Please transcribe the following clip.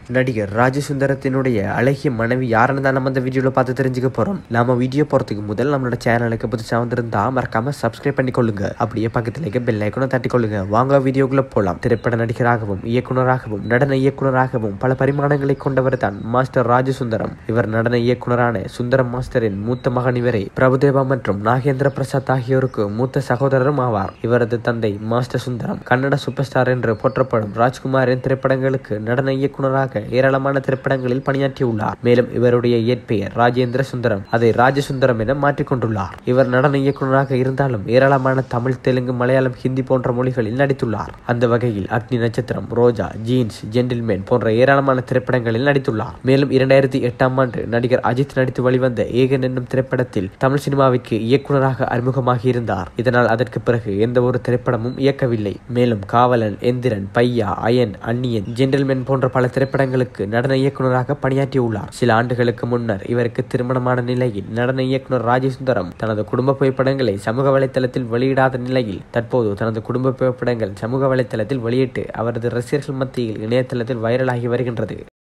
நடிகர் ராஜசுந்தரத்தினுடைய அழகிய மனைவி யாருன்னு தான் நம்ம இந்த வீடியோவில் பார்த்து தெரிஞ்சுக்க போகிறோம் நம்ம வீடியோ போகிறதுக்கு முதல் நம்மளோட சேனலுக்கு புதுசாக வந்திருந்தா மறக்காம சப்ஸ்கிரைப் பண்ணிக்கொள்ளுங்க அப்படியே பக்கத்தில் இருக்க பெல் ஐக்கனை தட்டிக்கொள்ளுங்க வாங்க வீடியோக்குள்ள போகலாம் திரைப்பட நடிகராகவும் இயக்குனராகவும் நடன இயக்குனராகவும் பல பரிமாணங்களை கொண்டவர் தான் மாஸ்டர் ராஜசுந்தரம் இவர் நடன இயக்குனரான சுந்தரம் மாஸ்டரின் மூத்த மகன் இவரே பிரபுதேவா மற்றும் நாகேந்திர பிரசாத் ஆகியோருக்கு மூத்த சகோதரரும் ஆவார் இவரது தந்தை master Sundaram Kannada super star என்று போற்றப்படும் ராஜ்குமாரின் திரைப்படங்களுக்கு நடன இயக்குனராக ஏராளமான திரைப்படங்களில் பணியாற்றியுள்ளார் மேலும் இவருடைய இயற்பெயர் ராஜேந்திர சுந்தரம் அதை ராஜசுந்தரம் என மாற்றிக்கொண்டுள்ளார் இவர் நடன இயக்குனராக இருந்தாலும் ஏராளமான தமிழ் தெலுங்கு மலையாளம் ஹிந்தி போன்ற மொழிகளில் நடித்துள்ளார் அந்த வகையில் அக்னி நட்சத்திரம் ரோஜா ஜீன்ஸ் ஜென்டில்மேன் போன்ற ஏராளமான திரைப்படங்களில் நடித்துள்ளார் மேலும் இரண்டாயிரத்தி எட்டாம் ஆண்டு நடிகர் அஜித் நடித்து வெளிவந்த ஏகன் என்னும் திரைப்படத்தில் தமிழ் சினிமாவிற்கு இயக்குனராக அறிமுகமாகி இருந்தார் இதனால் அதற்கு பிறகு எந்த ஒரு திரைப்படமும் இயக்கவில்லை மேலும் காவலன் எந்திரன் பையா அயன் அந்நியன் ஜென்டில்மேன் போன்ற பல திரைப்படங்களுக்கு நடன இயக்குனராக பணியாற்றியுள்ளார் சில ஆண்டுகளுக்கு முன்னர் இவருக்கு திருமணமான நிலையில் நடன இயக்குனர் ராஜசுந்தரம் தனது குடும்ப புகைப்படங்களை சமூக வலைத்தளத்தில் வெளியிடாத நிலையில் தற்போது தனது குடும்ப புகைப்படங்கள் சமூக வலைத்தளத்தில் வெளியிட்டு அவரது ரசிகர்கள் மத்தியில் இணையதளத்தில் வைரலாகி வருகின்றது